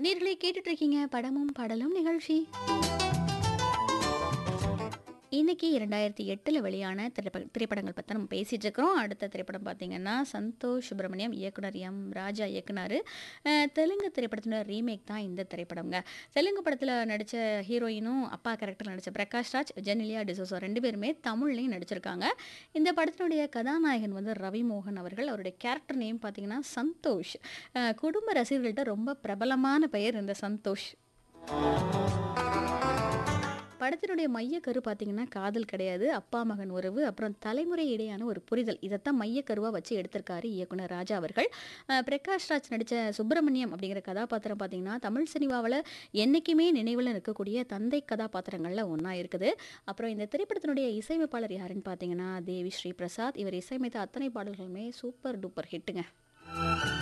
நேர்களே கேட்டுட்டு இருக்கீங்க படமும் பாடலும் நிகழ்ச்சி இன்னைக்கு இரண்டாயிரத்தி எட்டில் வெளியான திரைப்ப திரைப்படங்கள் பற்றி நம்ம பேசிகிட்டு இருக்கிறோம் அடுத்த திரைப்படம் பார்த்தீங்கன்னா சந்தோஷ் சுப்பிரமணியம் இயக்குனர் எம் ராஜா இயக்குனர் அஹ், தெலுங்கு திரைப்படத்தினோட ரீமேக் தான் இந்த திரைப்படம்ங்க தெலுங்கு படத்தில் நடித்த ஹீரோயினும் அப்பா கேரக்டரில் நடித்த பிரகாஷ் ராஜ் ஜெனிலியா டிசோசோ ரெண்டு பேருமே தமிழ்லையும் நடிச்சிருக்காங்க இந்த படத்தினுடைய கதாநாயகன் வந்து ரவி மோகன் அவர்கள் அவருடைய கேரக்டர் நேம் பார்த்தீங்கன்னா சந்தோஷ் அஹ், குடும்ப ரசிகர்கள்ட்ட ரொம்ப பிரபலமான பெயர் இந்த சந்தோஷ் படத்தினுடைய மையக்கரு பார்த்தீங்கன்னா காதல் கிடையாது அப்பா மகன் உறவு அப்புறம் தலைமுறை இடையான ஒரு புரிதல் இதைத்தான் மையக்கருவாக வச்சு எடுத்திருக்காரு இயக்குனர் ராஜா அவர்கள் அஹ் பிரகாஷ் ராஜ் நடித்த சுப்பிரமணியம் அப்படிங்கிற கதாபாத்திரம் பார்த்தீங்கன்னா தமிழ் சினிமாவில் என்றைக்குமே நினைவில் இருக்கக்கூடிய தந்தை கதாபாத்திரங்களில் ஒன்றா இருக்குது அப்புறம் இந்த திரைப்படத்தினுடைய இசையமைப்பாளர் யாருன்னு பார்த்தீங்கன்னா தேவி ஸ்ரீ பிரசாத் இவர் இசையமைத்த அத்தனை பாடல்களுமே சூப்பர் டூப்பர் ஹிட்டுங்க